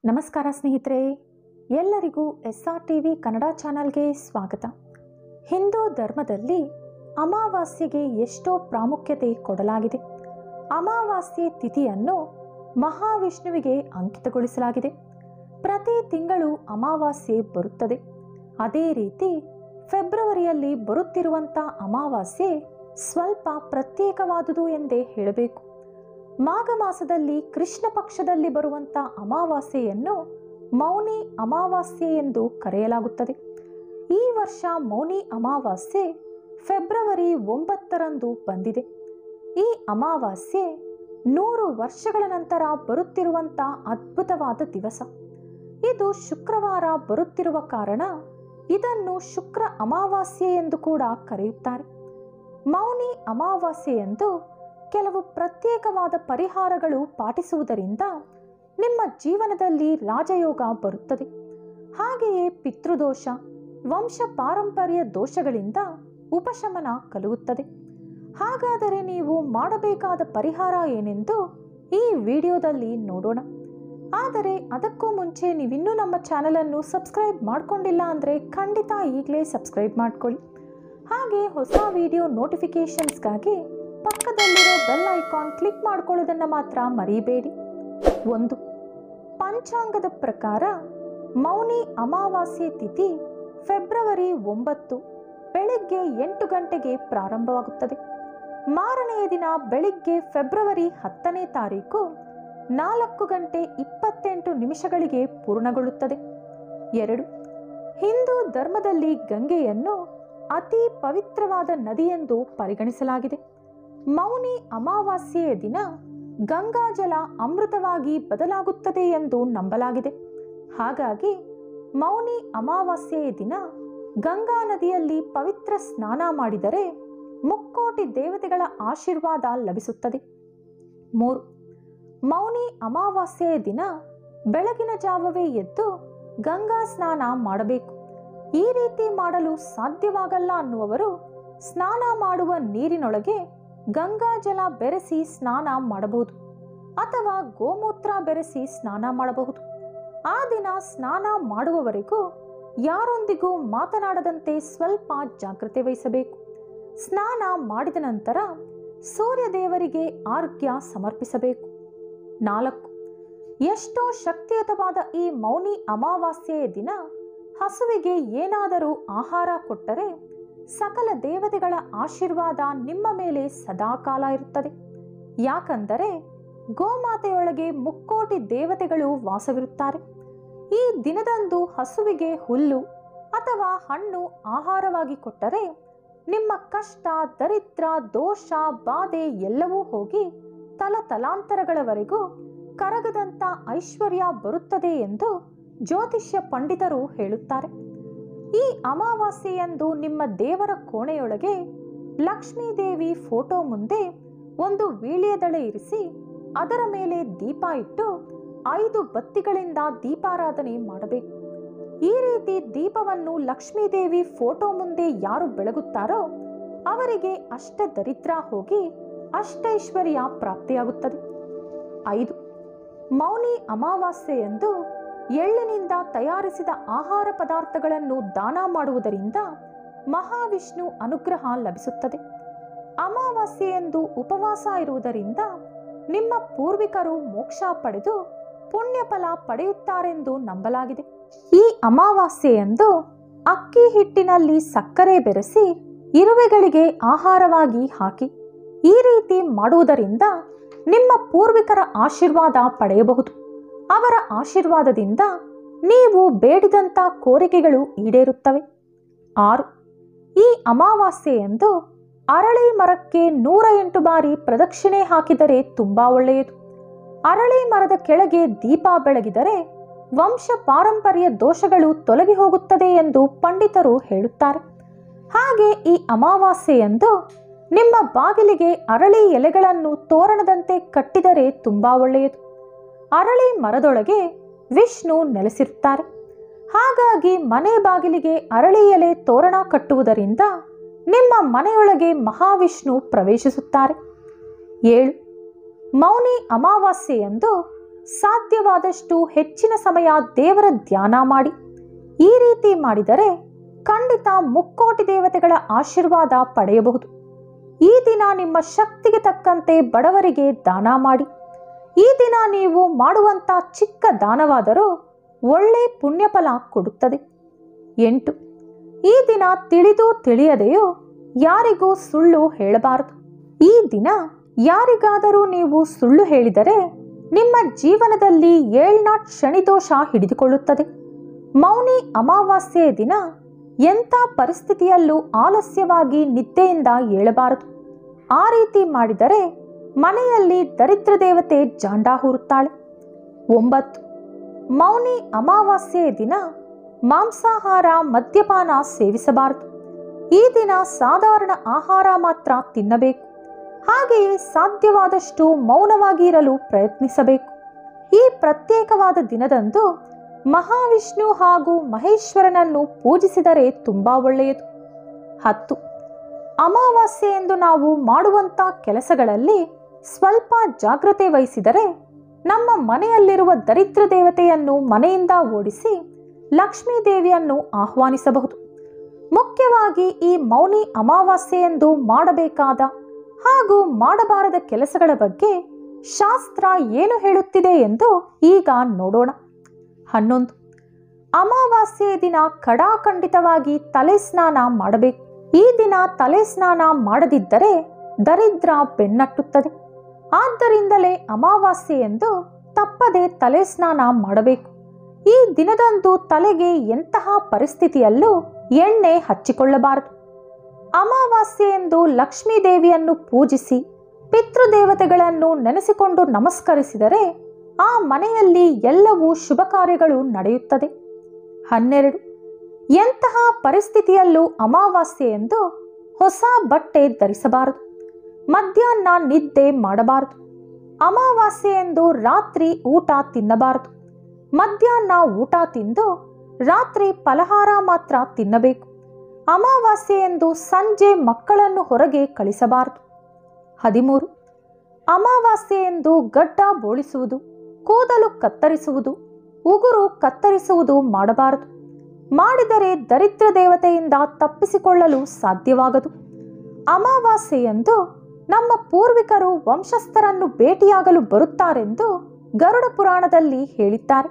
ನಮಸ್ಕಾರ ಸ್ನೇಹಿತರೆ ಎಲ್ಲರಿಗೂ S R T V Kannada ಚಾನಲ್ಗೆ ಸ್ವಾಗತ ಹಿಂದೂ ಧರ್ಮದಲ್ಲಿ ಅಮಾವಾಸ್ಯೆಗೆ ಎಷ್ಟೋ ಪ್ರಾಮುಖ್ಯತೆ ಕೊಡಲಾಗಿದೆ ಅಮಾವಾಸ್ಯೆ ತಿಥಿಯನ್ನು ಮಹಾವಿಷ್ಣುವಿಗೆ ಅಂಕಿತಗೊಳಿಸಲಾಗಿದೆ ಪ್ರತಿ ತಿಂಗಳು ಅಮಾವಾಸ್ಯೆ ಬರುತ್ತದೆ ಅದೇ ರೀತಿ ಫೆಬ್ರವರಿಯಲ್ಲಿ ಬರುತ್ತಿರುವಂಥ ಅಮಾವಾಸ್ಯೆ ಸ್ವಲ್ಪ ಪ್ರತ್ಯೇಕವಾದುದು ಎಂದೇ ಹೇಳಬೇಕು ಮಾಘ ಮಾಸದಲ್ಲಿ ಕೃಷ್ಣ ಪಕ್ಷದಲ್ಲಿ ಬರುವಂಥ ಅಮಾವಾಸ್ಯೆಯನ್ನು ಮೌನಿ ಅಮಾವಾಸ್ಯೆ ಎಂದು ಕರೆಯಲಾಗುತ್ತದೆ ಈ ವರ್ಷ ಮೌನಿ ಅಮಾವಾಸ್ಯೆ ಫೆಬ್ರವರಿ ಒಂಬತ್ತರಂದು ಬಂದಿದೆ ಈ ಅಮಾವಾಸ್ಯೆ ನೂರು ವರ್ಷಗಳ ನಂತರ ಬರುತ್ತಿರುವಂಥ ಅದ್ಭುತವಾದ ದಿವಸ ಇದು ಶುಕ್ರವಾರ ಬರುತ್ತಿರುವ ಕಾರಣ ಇದನ್ನು ಶುಕ್ರ ಅಮಾವಾಸ್ಯೆ ಎಂದು ಕೂಡ ಕರೆಯುತ್ತಾರೆ ಮೌನಿ ಅಮಾವಾಸ್ಯೆಯಂದು ಕೆಲವು ಪ್ರತ್ಯೇಕವಾದ ಪರಿಹಾರಗಳು ಪಾಟಿಸುವುದರಿಂದ ನಿಮ್ಮ ಜೀವನದಲ್ಲಿ ರಾಜಯೋಗ ಬರುತ್ತದೆ ಹಾಗೆಯೇ ಪಿತೃದೋಷ ವಂಶ ಪಾರಂಪರ್ಯ ದೋಷಗಳಿಂದ ಉಪಶಮನ ಕಲುಗುತ್ತದೆ ಹಾಗಾದರೆ ನೀವು ಮಾಡಬೇಕಾದ ಪರಿಹಾರ ಏನೆಂದು ಈ ವಿಡಿಯೋದಲ್ಲಿ ನೋಡೋಣ ಆದರೆ ಅದಕ್ಕೂ ಮುಂಚೆ ನೀವಿನ್ನೂ ನಮ್ಮ ಚಾನಲನ್ನು ಸಬ್ಸ್ಕ್ರೈಬ್ ಮಾಡಿಕೊಂಡಿಲ್ಲ ಅಂದರೆ ಖಂಡಿತ ಈಗಲೇ ಸಬ್ಸ್ಕ್ರೈಬ್ ಮಾಡ್ಕೊಳ್ಳಿ ಹಾಗೆ ಹೊಸ ವಿಡಿಯೋ ನೋಟಿಫಿಕೇಷನ್ಸ್ಗಾಗಿ ಪಕ್ಕದಲ್ಲಿರೋ ಬೆಲ್ ಐಕಾನ್ ಕ್ಲಿಕ್ ಮಾಡ್ಕೊಳ್ಳೋದನ್ನು ಮಾತ್ರ ಮರಿಬೇಡಿ ಒಂದು ಪಂಚಾಂಗದ ಪ್ರಕಾರ ಮೌನಿ ಅಮಾವಾಸ್ಯೆ ತಿಥಿ ಫೆಬ್ರವರಿ ಒಂಬತ್ತು ಬೆಳಿಗ್ಗೆ ಎಂಟು ಗಂಟೆಗೆ ಪ್ರಾರಂಭವಾಗುತ್ತದೆ ಮಾರನೆಯ ದಿನ ಬೆಳಿಗ್ಗೆ ಫೆಬ್ರವರಿ ಹತ್ತನೇ ತಾರೀಕು ನಾಲ್ಕು ಗಂಟೆ ಇಪ್ಪತ್ತೆಂಟು ನಿಮಿಷಗಳಿಗೆ ಪೂರ್ಣಗೊಳ್ಳುತ್ತದೆ ಎರಡು ಹಿಂದೂ ಧರ್ಮದಲ್ಲಿ ಗಂಗೆಯನ್ನು ಅತಿ ಪವಿತ್ರವಾದ ನದಿಯೆಂದು ಪರಿಗಣಿಸಲಾಗಿದೆ ಮೌನಿ ಅಮಾವಾಸ್ಯೆಯ ದಿನ ಗಂಗಾಜಲ ಅಮೃತವಾಗಿ ಬದಲಾಗುತ್ತದೆ ಎಂದು ನಂಬಲಾಗಿದೆ ಹಾಗಾಗಿ ಮೌನಿ ಅಮಾವಾಸ್ಯೆಯ ದಿನ ಗಂಗಾ ನದಿಯಲ್ಲಿ ಪವಿತ್ರ ಸ್ನಾನ ಮಾಡಿದರೆ ಮುಕ್ಕೋಟಿ ದೇವತೆಗಳ ಆಶೀರ್ವಾದ ಲಭಿಸುತ್ತದೆ ಮೂರು ಮೌನಿ ಅಮಾವಾಸ್ಯೆಯ ದಿನ ಬೆಳಗಿನ ಜಾವವೇ ಎದ್ದು ಗಂಗಾ ಸ್ನಾನ ಮಾಡಬೇಕು ಈ ರೀತಿ ಮಾಡಲು ಸಾಧ್ಯವಾಗಲ್ಲ ಅನ್ನುವರು ಸ್ನಾನ ಮಾಡುವ ನೀರಿನೊಳಗೆ ಗಂಗಾಜಲ ಬೆರೆಸಿ ಸ್ನಾನ ಮಾಡಬಹುದು ಅಥವಾ ಗೋಮೂತ್ರ ಬೆರೆಸಿ ಸ್ನಾನ ಮಾಡಬಹುದು ಆ ದಿನ ಸ್ನಾನ ಮಾಡುವವರೆಗೂ ಯಾರೊಂದಿಗೂ ಮಾತನಾಡದಂತೆ ಸ್ವಲ್ಪ ಜಾಗ್ರತೆ ವಹಿಸಬೇಕು ಸ್ನಾನ ಮಾಡಿದ ನಂತರ ಸೂರ್ಯ ದೇವರಿಗೆ ಆರ್ಘ್ಯ ಸಮರ್ಪಿಸಬೇಕು ನಾಲ್ಕು ಎಷ್ಟೋ ಶಕ್ತಿಯುತವಾದ ಈ ಮೌನಿ ಅಮಾವಾಸ್ಯೆಯ ದಿನ ಹಸುವಿಗೆ ಏನಾದರೂ ಆಹಾರ ಕೊಟ್ಟರೆ ಸಕಲ ದೇವತೆಗಳ ಆಶೀರ್ವಾದ ನಿಮ್ಮ ಮೇಲೆ ಸದಾಕಾಲ ಇರುತ್ತದೆ ಯಾಕಂದರೆ ಗೋಮಾತೆಯೊಳಗೆ ಮುಕ್ಕೋಟಿ ದೇವತೆಗಳು ವಾಸವಿರುತ್ತಾರೆ ಈ ದಿನದಂದು ಹಸುವಿಗೆ ಹುಲ್ಲು ಅಥವಾ ಹಣ್ಣು ಆಹಾರವಾಗಿ ಕೊಟ್ಟರೆ ನಿಮ್ಮ ಕಷ್ಟ ದರಿದ್ರ ದೋಷ ಬಾಧೆ ಎಲ್ಲವೂ ಹೋಗಿ ತಲತಲಾಂತರಗಳವರೆಗೂ ಕರಗದಂತ ಐಶ್ವರ್ಯ ಬರುತ್ತದೆ ಎಂದು ಜ್ಯೋತಿಷ್ಯ ಪಂಡಿತರು ಹೇಳುತ್ತಾರೆ ಈ ಅಮಾವಾಸ್ಯೆಯಂದು ನಿಮ್ಮ ದೇವರ ಕೋಣೆಯೊಳಗೆ ಲಕ್ಷ್ಮೀದೇವಿ ಫೋಟೋ ಮುಂದೆ ಒಂದು ವೀಳ್ಯದಳೆ ಇರಿಸಿ ಅದರ ಮೇಲೆ ದೀಪ ಇಟ್ಟು ಐದು ಬತ್ತಿಗಳಿಂದ ದೀಪಾರಾಧನೆ ಮಾಡಬೇಕು ಈ ರೀತಿ ದೀಪವನ್ನು ಲಕ್ಷ್ಮೀದೇವಿ ಫೋಟೋ ಮುಂದೆ ಯಾರು ಬೆಳಗುತ್ತಾರೋ ಅವರಿಗೆ ಅಷ್ಟ ದರಿದ್ರ ಹೋಗಿ ಅಷ್ಟೈಶ್ವರ್ಯ ಪ್ರಾಪ್ತಿಯಾಗುತ್ತದೆ ಐದು ಮೌನಿ ಅಮಾವಾಸ್ಯೆಯಂದು ಎಳ್ಳಿನಿಂದ ತಯಾರಿಸಿದ ಆಹಾರ ಪದಾರ್ಥಗಳನ್ನು ದಾನ ಮಾಡುವುದರಿಂದ ಮಹಾವಿಷ್ಣು ಅನುಗ್ರಹ ಲಭಿಸುತ್ತದೆ ಅಮಾವಾಸ್ಯೆಯಂದು ಉಪವಾಸ ಇರುವುದರಿಂದ ನಿಮ್ಮ ಪೂರ್ವಿಕರು ಮೋಕ್ಷ ಪಡೆದು ಪುಣ್ಯ ಫಲ ಪಡೆಯುತ್ತಾರೆಂದು ನಂಬಲಾಗಿದೆ ಈ ಅಮಾವಾಸ್ಯೆಯಂದು ಅಕ್ಕಿ ಹಿಟ್ಟಿನಲ್ಲಿ ಸಕ್ಕರೆ ಬೆರೆಸಿ ಇರುವೆಗಳಿಗೆ ಆಹಾರವಾಗಿ ಹಾಕಿ ಈ ರೀತಿ ಮಾಡುವುದರಿಂದ ನಿಮ್ಮ ಪೂರ್ವಿಕರ ಆಶೀರ್ವಾದ ಪಡೆಯಬಹುದು ಅವರ ಆಶೀರ್ವಾದದಿಂದ ನೀವು ಬೇಡಿದಂಥ ಕೋರಿಕೆಗಳು ಈಡೇರುತ್ತವೆ ಆರು ಈ ಅಮಾವಾಸ್ಯೆಯಂದು ಅರಳಿ ಮರಕ್ಕೆ ನೂರ ಎಂಟು ಬಾರಿ ಪ್ರದಕ್ಷಿಣೆ ಹಾಕಿದರೆ ತುಂಬಾ ಒಳ್ಳೆಯದು ಅರಳಿ ಮರದ ಕೆಳಗೆ ದೀಪ ಬೆಳಗಿದರೆ ವಂಶ ಪಾರಂಪರ್ಯ ದೋಷಗಳು ತೊಲಗಿ ಹೋಗುತ್ತದೆ ಎಂದು ಪಂಡಿತರು ಹೇಳುತ್ತಾರೆ ಹಾಗೆ ಈ ಅಮಾವಾಸ್ಯೆಯಂದು ನಿಮ್ಮ ಬಾಗಿಲಿಗೆ ಅರಳಿ ಎಲೆಗಳನ್ನು ತೋರಣದಂತೆ ಕಟ್ಟಿದರೆ ತುಂಬಾ ಒಳ್ಳೆಯದು ಅರಳಿ ಮರದೊಳಗೆ ವಿಷ್ಣು ನೆಲೆಸಿರುತ್ತಾರೆ ಹಾಗಾಗಿ ಮನೆ ಬಾಗಿಲಿಗೆ ಅರಳಿ ಎಲೆ ತೋರಣ ಕಟ್ಟುವುದರಿಂದ ನಿಮ್ಮ ಮನೆಯೊಳಗೆ ಮಹಾವಿಷ್ಣು ಪ್ರವೇಶಿಸುತ್ತಾರೆ ಏಳು ಮೌನಿ ಅಮಾವಾಸ್ಯೆಯಂದು ಸಾಧ್ಯವಾದಷ್ಟು ಹೆಚ್ಚಿನ ಸಮಯ ದೇವರ ಧ್ಯಾನ ಮಾಡಿ ಈ ರೀತಿ ಮಾಡಿದರೆ ಖಂಡಿತ ಮುಕ್ಕೋಟಿ ದೇವತೆಗಳ ಆಶೀರ್ವಾದ ಪಡೆಯಬಹುದು ಈ ದಿನ ನಿಮ್ಮ ಶಕ್ತಿಗೆ ತಕ್ಕಂತೆ ಬಡವರಿಗೆ ದಾನ ಮಾಡಿ ಈ ದಿನ ನೀವು ಮಾಡುವಂಥ ಚಿಕ್ಕ ದಾನವಾದರೂ ಒಳ್ಳೆ ಪುಣ್ಯಫಲ ಕೊಡುತ್ತದೆ ಎಂಟು ಈ ದಿನ ತಿಳಿದು ತಿಳಿಯದೆಯೋ ಯಾರಿಗೂ ಸುಳ್ಳು ಹೇಳಬಾರದು ಈ ದಿನ ಯಾರಿಗಾದರೂ ನೀವು ಸುಳ್ಳು ಹೇಳಿದರೆ ನಿಮ್ಮ ಜೀವನದಲ್ಲಿ ಏಳ್ನಾಟ್ ಶನಿದೋಷ ಹಿಡಿದುಕೊಳ್ಳುತ್ತದೆ ಮೌನಿ ಅಮಾವಾಸ್ಯೆಯ ದಿನ ಎಂಥ ಪರಿಸ್ಥಿತಿಯಲ್ಲೂ ಆಲಸ್ಯವಾಗಿ ನಿದ್ದೆಯಿಂದ ಏಳಬಾರದು ಆ ರೀತಿ ಮಾಡಿದರೆ ಮನೆಯಲ್ಲಿ ದರಿದ್ರ ದೇವತೆ ಜಾಂಡ ಹೂರುತ್ತಾಳೆ ಒಂಬತ್ತು ಮೌನಿ ಅಮಾವಾಸ್ಯೆಯ ದಿನ ಮಾಂಸಾಹಾರ ಮದ್ಯಪಾನ ಸೇವಿಸಬಾರದು ಈ ದಿನ ಸಾಧಾರಣ ಆಹಾರ ಮಾತ್ರ ತಿನ್ನಬೇಕು ಹಾಗೆಯೇ ಸಾಧ್ಯವಾದಷ್ಟು ಮೌನವಾಗಿ ಇರಲು ಪ್ರಯತ್ನಿಸಬೇಕು ಈ ಪ್ರತ್ಯೇಕವಾದ ದಿನದಂದು ಮಹಾವಿಷ್ಣು ಹಾಗೂ ಮಹೇಶ್ವರನನ್ನು ಪೂಜಿಸಿದರೆ ತುಂಬ ಒಳ್ಳೆಯದು ಹತ್ತು ಅಮಾವಾಸ್ಯೆ ಎಂದು ನಾವು ಮಾಡುವಂಥ ಕೆಲಸಗಳಲ್ಲಿ ಸ್ವಲ್ಪ ಜಾಗ್ರತೆ ವಹಿಸಿದರೆ ನಮ್ಮ ಮನೆಯಲ್ಲಿರುವ ದರಿದ್ರ ದೇವತೆಯನ್ನು ಮನೆಯಿಂದ ಓಡಿಸಿ ಲಕ್ಷ್ಮೀ ದೇವಿಯನ್ನು ಆಹ್ವಾನಿಸಬಹುದು ಮುಖ್ಯವಾಗಿ ಈ ಮೌನಿ ಅಮಾವಾಸ್ಯೆಯೆಂದು ಮಾಡಬೇಕಾದ ಹಾಗೂ ಮಾಡಬಾರದ ಕೆಲಸಗಳ ಬಗ್ಗೆ ಶಾಸ್ತ್ರ ಏನು ಹೇಳುತ್ತಿದೆ ಎಂದು ಈಗ ನೋಡೋಣ ಹನ್ನೊಂದು ಅಮಾವಾಸ್ಯೆಯ ದಿನ ಕಡಾಖಂಡಿತವಾಗಿ ತಲೆ ಸ್ನಾನ ಮಾಡಬೇಕು ಈ ದಿನ ತಲೆ ಸ್ನಾನ ಮಾಡದಿದ್ದರೆ ದರಿದ್ರ ಬೆನ್ನಟ್ಟುತ್ತದೆ ಆದ್ದರಿಂದಲೇ ಅಮಾವಾಸ್ಯೆ ಎಂದು ತಪ್ಪದೆ ತಲೆ ಸ್ನಾನ ಮಾಡಬೇಕು ಈ ದಿನದಂದು ತಲೆಗೆ ಎಂತಹ ಪರಿಸ್ಥಿತಿಯಲ್ಲೂ ಎಣ್ಣೆ ಹಚ್ಚಿಕೊಳ್ಳಬಾರದು ಅಮಾವಾಸ್ಯೆ ಎಂದು ಲಕ್ಷ್ಮೀ ದೇವಿಯನ್ನು ಪೂಜಿಸಿ ಪಿತೃದೇವತೆಗಳನ್ನು ನೆನೆಸಿಕೊಂಡು ನಮಸ್ಕರಿಸಿದರೆ ಆ ಮನೆಯಲ್ಲಿ ಎಲ್ಲವೂ ಶುಭ ಕಾರ್ಯಗಳು ನಡೆಯುತ್ತದೆ ಹನ್ನೆರಡು ಎಂತಹ ಪರಿಸ್ಥಿತಿಯಲ್ಲೂ ಅಮಾವಾಸ್ಯೆ ಎಂದು ಹೊಸ ಬಟ್ಟೆ ಧರಿಸಬಾರದು ಮಧ್ಯಾಹ್ನ ನಿದ್ದೆ ಮಾಡಬಾರದು ಅಮಾವಾಸ್ಯೆ ಎಂದು ರಾತ್ರಿ ಊಟ ತಿನ್ನಬಾರದು ಮಧ್ಯಾಹ್ನ ಊಟ ತಿಂದು ರಾತ್ರಿ ಫಲಹಾರ ಮಾತ್ರ ತಿನ್ನಬೇಕು ಅಮಾವಾಸ್ಯೆ ಎಂದು ಸಂಜೆ ಮಕ್ಕಳನ್ನು ಹೊರಗೆ ಕಳಿಸಬಾರದು ಹದಿಮೂರು ಅಮಾವಾಸ್ಯೆ ಎಂದು ಗಡ್ಡ ಬೋಳಿಸುವುದು ಕೂದಲು ಕತ್ತರಿಸುವುದು ಉಗುರು ಕತ್ತರಿಸುವುದು ಮಾಡಬಾರದು ಮಾಡಿದರೆ ದರಿದ್ರ ದೇವತೆಯಿಂದ ತಪ್ಪಿಸಿಕೊಳ್ಳಲು ಸಾಧ್ಯವಾಗದು ಅಮಾವಾಸ್ಯೆಯಂದು ನಮ್ಮ ಪೂರ್ವಿಕರು ವಂಶಸ್ಥರನ್ನು ಭೇಟಿಯಾಗಲು ಬರುತ್ತಾರೆಂದು ಗರುಡ ಪುರಾಣದಲ್ಲಿ ಹೇಳಿದ್ದಾರೆ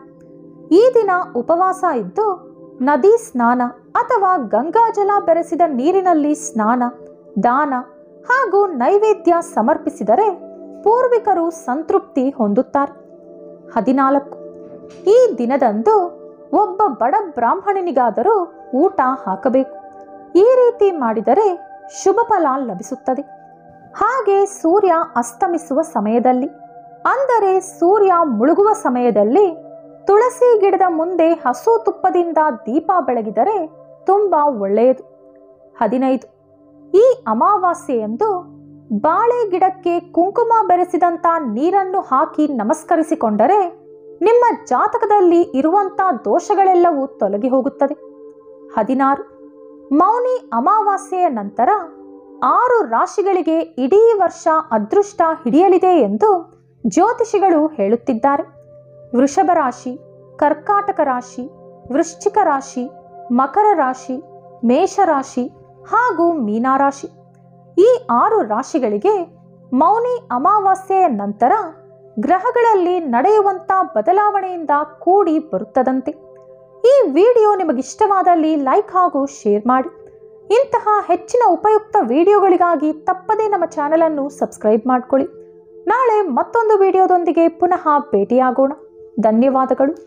ಈ ದಿನ ಉಪವಾಸ ಇದ್ದು ನದಿ ಸ್ನಾನ ಅಥವಾ ಗಂಗಾಜಲ ಬೆರೆಸಿದ ನೀರಿನಲ್ಲಿ ಸ್ನಾನ ದಾನ ಹಾಗೂ ನೈವೇದ್ಯ ಸಮರ್ಪಿಸಿದರೆ ಪೂರ್ವಿಕರು ಸಂತೃಪ್ತಿ ಹೊಂದುತ್ತಾರೆ ಹದಿನಾಲ್ಕು ಈ ದಿನದಂದು ಒಬ್ಬ ಬಡ ಬ್ರಾಹ್ಮಣನಿಗಾದರೂ ಊಟ ಹಾಕಬೇಕು ಈ ರೀತಿ ಮಾಡಿದರೆ ಶುಭ ಫಲ ಲಭಿಸುತ್ತದೆ ಹಾಗೆ ಸೂರ್ಯ ಅಸ್ತಮಿಸುವ ಸಮಯದಲ್ಲಿ ಅಂದರೆ ಸೂರ್ಯ ಮುಳುಗುವ ಸಮಯದಲ್ಲಿ ತುಳಸಿ ಗಿಡದ ಮುಂದೆ ಹಸು ತುಪ್ಪದಿಂದ ದೀಪ ಬೆಳಗಿದರೆ ತುಂಬ ಒಳ್ಳೆಯದು ಹದಿನೈದು ಈ ಅಮಾವಾಸ್ಯೆಯಂದು ಬಾಳೆ ಗಿಡಕ್ಕೆ ಕುಂಕುಮ ಬೆರೆಸಿದಂಥ ನೀರನ್ನು ಹಾಕಿ ನಮಸ್ಕರಿಸಿಕೊಂಡರೆ ನಿಮ್ಮ ಜಾತಕದಲ್ಲಿ ಇರುವಂಥ ದೋಷಗಳೆಲ್ಲವೂ ತೊಲಗಿ ಹೋಗುತ್ತದೆ ಹದಿನಾರು ಮೌನಿ ಅಮಾವಾಸ್ಯೆಯ ನಂತರ ಆರು ರಾಶಿಗಳಿಗೆ ಇಡೀ ವರ್ಷ ಅದೃಷ್ಟ ಹಿಡಿಯಲಿದೆ ಎಂದು ಜ್ಯೋತಿಷಿಗಳು ಹೇಳುತ್ತಿದ್ದಾರೆ ವೃಷಭ ರಾಶಿ ಕರ್ಕಾಟಕ ರಾಶಿ ವೃಶ್ಚಿಕ ರಾಶಿ ಮಕರ ರಾಶಿ ಮೇಷರಾಶಿ ಹಾಗೂ ಮೀನಾರಾಶಿ ಈ ಆರು ರಾಶಿಗಳಿಗೆ ಮೌನಿ ಅಮಾವಾಸ್ಯೆಯ ನಂತರ ಗ್ರಹಗಳಲ್ಲಿ ನಡೆಯುವಂಥ ಬದಲಾವಣೆಯಿಂದ ಕೂಡಿ ಬರುತ್ತದಂತೆ ಈ ವಿಡಿಯೋ ನಿಮಗಿಷ್ಟವಾದಲ್ಲಿ ಲೈಕ್ ಹಾಗೂ ಶೇರ್ ಮಾಡಿ ಇಂತಹ ಹೆಚ್ಚಿನ ಉಪಯುಕ್ತ ವಿಡಿಯೋಗಳಿಗಾಗಿ ತಪ್ಪದೇ ನಮ್ಮ ಚಾನಲನ್ನು ಸಬ್ಸ್ಕ್ರೈಬ್ ಮಾಡಿಕೊಳ್ಳಿ ನಾಳೆ ಮತ್ತೊಂದು ವಿಡಿಯೋದೊಂದಿಗೆ ಪುನಃ ಭೇಟಿಯಾಗೋಣ ಧನ್ಯವಾದಗಳು